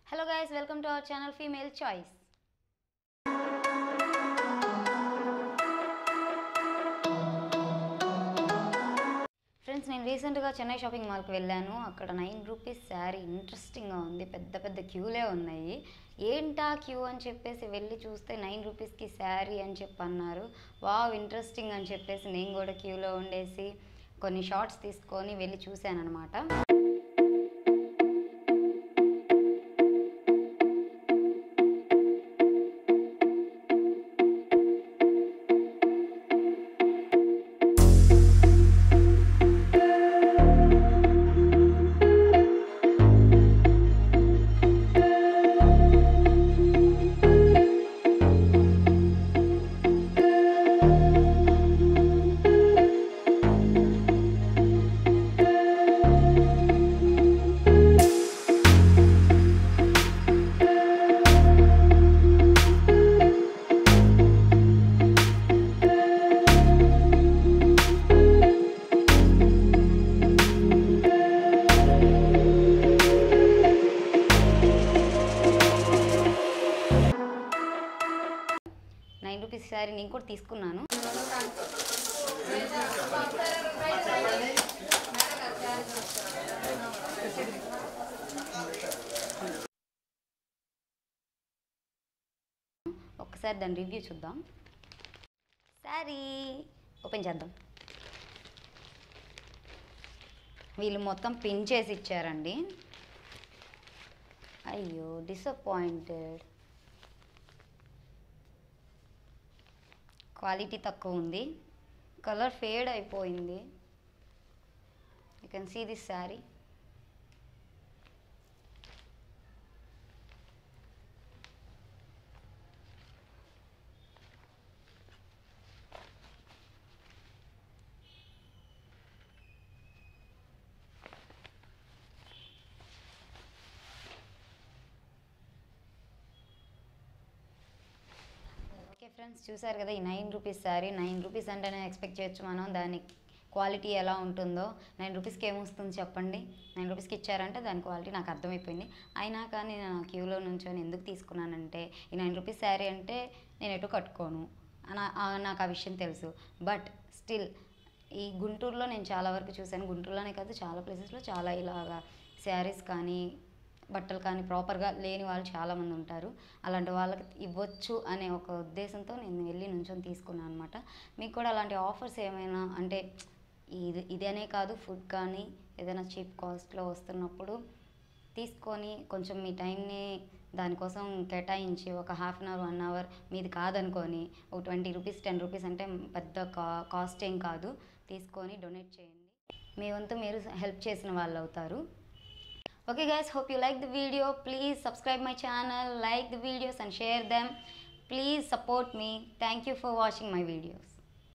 hello guys welcome to our channel female choice friends నేను రీసెంట్గా Chennai shopping మాల్కి వెళ్ళాను అక్కడ నైన్ రూపీస్ శారీ ఇంట్రెస్టింగ్గా ఉంది పెద్ద పెద్ద క్యూలే ఉన్నాయి ఏంటా క్యూ అని చెప్పేసి వెళ్ళి చూస్తే నైన్ రూపీస్కి శారీ అని చెప్పి అన్నారు వావ్ ఇంట్రెస్టింగ్ అని చెప్పేసి నేను కూడా క్యూలో ఉండేసి కొన్ని షార్ట్స్ తీసుకొని వెళ్ళి చూశాను అనమాట నైన్ రూపీస్ శారీ నేను కూడా తీసుకున్నాను ఒక్కసారి దాని రివ్యూ చూద్దాం శారీ ఓపెన్ చేద్దాం వీళ్ళు మొత్తం పిన్ చేసి ఇచ్చారండి అయ్యో డిసప్పాయింటెడ్ క్వాలిటీ తక్కువ ఉంది కలర్ ఫేడ్ అయిపోయింది you can see this sari okay friends చూసారు కదా ఈ nine rupees sari nine rupees అంటేనే ఎక్స్పెక్ట్ చేయొచ్చు మనం దాని క్వాలిటీ ఎలా ఉంటుందో నైన్ రూపీస్కి ఏమొస్తుంది చెప్పండి నైన్ రూపీస్కి ఇచ్చారంటే దాని క్వాలిటీ నాకు అర్థమైపోయింది అయినా కానీ నేను ఆ క్యూలో నుంచొని ఎందుకు తీసుకున్నానంటే ఈ నైన్ రూపీస్ శారీ అంటే నేను ఎటు కట్టుకోను నా- ఆ, నాకు ఆ విషయం తెలుసు బట్ స్టిల్ ఈ గుంటూరులో నేను చాలా వరకు చూశాను గుంటూరులోనే కాదు చాలా ప్లేసెస్లో చాలా ఇలాగా శారీస్ కానీ బట్టలు కానీ ప్రాపర్గా లేని వాళ్ళు చాలామంది ఉంటారు అలాంటి వాళ్ళకి ఇవ్వచ్చు అనే ఒక ఉద్దేశంతో నేను వెళ్ళి నుంచొని తీసుకున్నాను అనమాట మీకు కూడా అలాంటి ఆఫర్స్ ఏమైనా అంటే ఇది ఇదనే కాదు ఫుడ్ కానీ ఏదైనా చీప్ కాస్ట్లో వస్తున్నప్పుడు తీసుకొని కొంచెం మీ టైంని దానికోసం కేటాయించి ఒక half an hour one hour మీది కాదనుకొని ఒక ట్వంటీ రూపీస్ టెన్ రూపీస్ అంటే పెద్ద కా కాస్ట్ ఏం కాదు తీసుకొని డొనేట్ చేయండి మీ వంతు మీరు హెల్ప్ చేసిన వాళ్ళు అవుతారు okay guys hope you like the video please subscribe my channel like the videos and share them please support me thank you for watching my videos